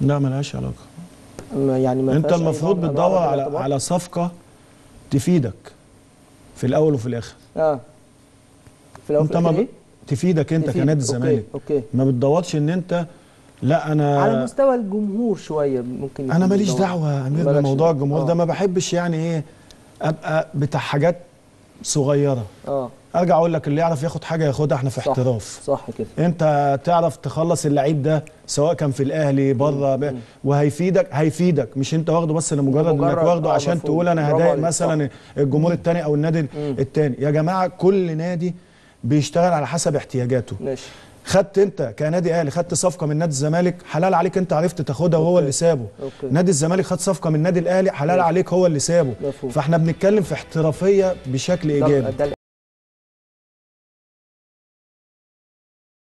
لا ملهاش علاقه ما- يعني ما انت فيهاش أي المفروض نوع من أنواع بتدور رد على الاعتبار؟ على صفقه تفيدك في الاول وفي الاخر اه في الاول انت وفي ما الآخر ب... تفيدك انت تفيد. كنادي أوكي، الزمالك اوكي ما بتدورش ان انت لا انا على مستوى الجمهور شويه ممكن انا يكون ماليش بيدور. دعوه يا امير مالكش بموضوع دعوة. الجمهور آه. ده ما بحبش يعني ايه ابقى بتاع حاجات صغيره اه ارجع اقول لك اللي يعرف ياخد حاجه ياخدها احنا في صح. احتراف صح كده انت تعرف تخلص اللعيب ده سواء كان في الاهلي بره ب... وهيفيدك هيفيدك مش انت واخده بس لمجرد انك لمجرد- واخده آه، عشان مفهوم. تقول انا برافو هضايق عليك، مثلا الجمهور الثاني او النادي الثاني يا جماعه كل نادي بيشتغل على حسب احتياجاته ماشي خدت انت كنادي اهلي خدت صفقه من نادي الزمالك حلال عليك انت عرفت تاخدها وهو أوكي. اللي سابه أوكي. نادي الزمالك خد صفقه من النادي الاهلي حلال ماشي. عليك هو اللي سابه مفهوم. فاحنا بنتكلم في احترافيه بشكل ده- ايجابي ده